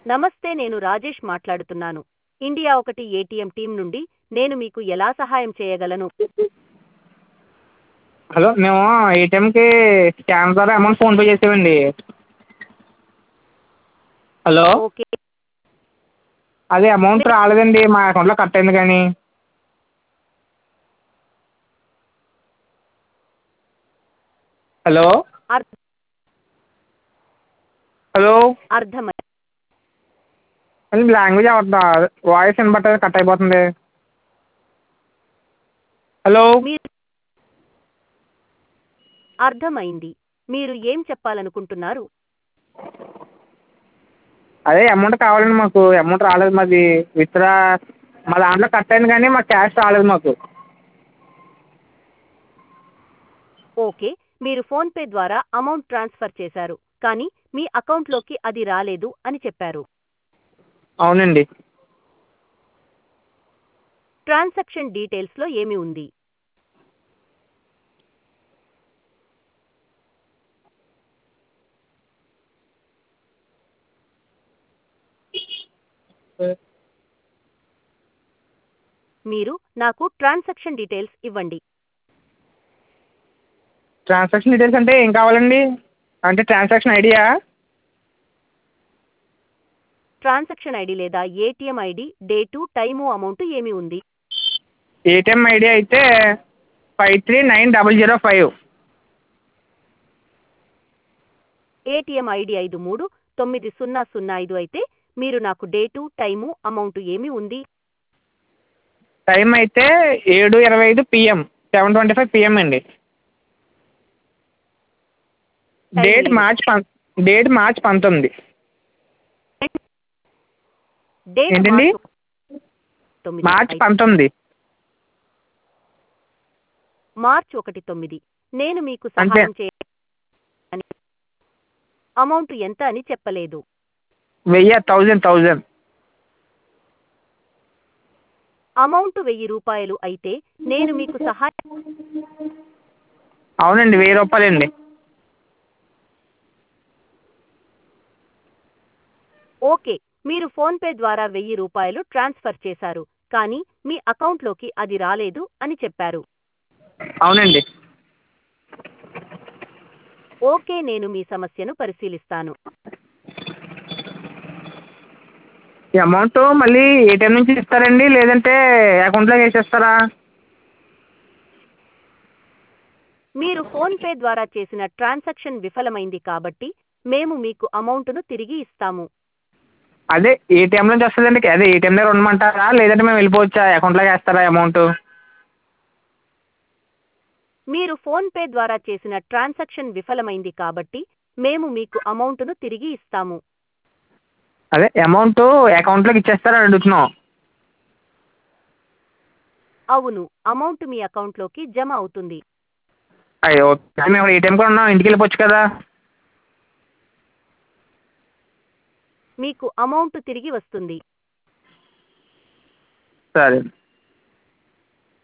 నమస్తే నేను రాజేష్ మాట్లాడుతున్నాను ఇండియా ఒకటి ఏటీఎం టీం నుండి నేను మీకు ఎలా సహాయం చేయగలను హలో మేము ఏటీఎంకి స్కాన్ ద్వారా అమౌంట్ ఫోన్పే చేసామండి హలో ఓకే అదే అమౌంట్ రాలేదండి మా అకౌంట్లో కట్ అయింది కానీ హలో అర్- హలో అర్థమై మీ లాంగ్వేజ్ అవద్దా వాయిస్ వినబడట్లేదు కట్ అయిపోతుంది హలో మీరు అర్థమైంది మీరు ఏం చెప్పాలనుకుంటున్నారు అదే అమౌంట్ కావాలండి మాకు అమౌంట్ రాలేదు మాది విత్డ్రా మా దాంట్లో కట్ అయింది కానీ మాకు క్యాష్ రాలేదు మాకు ఓకే మీరు ఫోన్పే ద్వారా అమౌంట్ ట్రాన్స్ఫర్ చేశారు కానీ మీ అకౌంట్లోకి అది రాలేదు అని చెప్పారు అవునండి ట్రాన్సాక్షన్ డీటెయిల్స్లో ఏమి ఉంది మీరు నాకు ట్రాన్సాక్షన్ డీటెయిల్స్ ఇవ్వండి ట్రాన్సాక్షన్ డీటెయిల్స్ అంటే ఏం కావాలండి అంటే ట్రాన్సాక్షన్ ఐడియా ట్రాన్సాక్షన్ ఐడి లేదా ATM ID date time amount ఏమి ఉంది ఏటీఎం ఐడి అయితే five three nine double zero five ATM ID ఐదు మూడు తొమ్మిది సున్నా సున్నా ఐదు అయితే మీరు నాకు డేటు టైము అమౌంట్ ఏమి ఉంది టైం అయితే ఏడు ఇరవై ఐదు PM seven twenty five PM అండి డేట్ మార్చ్ పం డేట్ మార్చ్ పంతొమ్మిది డేట్ ఏంటండి? మార్చి తొమ్మిది మార్చ్ ఐదు. పంతొమ్మిది మార్చ్ ఒకటి తొమ్మిది నేను మీకు అంతే. సహాయం చేయ అని అమౌంట్ ఎంత అని చెప్పలేదు వెయ్యి థౌజండ్ థౌజండ్ అమౌంట్ వెయ్యి రూపాయలు అయితే నేను మీకు సహాయం అవునండి వెయ్యి రూపాయలండి ఓకే మీరు ఫోన్పే ద్వారా వెయ్యి రూపాయలు ట్రాన్స్ఫర్ చేశారు కానీ మీ అకౌంట్లోకి అది రాలేదు అని చెప్పారు అవునండి ఓకే నేను మీ సమస్యను పరిశీలిస్తాను ఈ అమౌంట్ మళ్ళీ ఏటీఎం నుంచి ఇస్తారండి లేదంటే అకౌంట్లో వేసేస్తారా మీరు ఫోన్పే ద్వారా చేసిన ట్రాన్సాక్షన్ విఫలమైంది కాబట్టి మేము మీకు అమౌంట్ను తిరిగి ఇస్తాము అదే ఏటీఎం నుంచి వస్తుందండి అదే ఏటీఎం దగ్గర ఉండమంటారా లేదంటే మేము వెళ్ళిపోవచ్చా అకౌంట్లోకి వేస్తారా అమౌంట్ మీరు ఫోన్పే ద్వారా చేసిన ట్రాన్సాక్షన్ విఫలమైంది కాబట్టి మేము మీకు అమౌంట్ను తిరిగి ఇస్తాము అదే అమౌంట్ అకౌంట్లోకి ఇచ్చేస్తారని అడుగుతున్నాం అవును అమౌంట్ మీ అకౌంట్లోకి జమ అవుతుంది అయ్యో కానీ మేము ఏటీఎం కూడా ఉన్నాం ఇంటికి వెళ్ళిపోవచ్చు కదా మీకు అమౌంట్ తిరిగి వస్తుంది సరే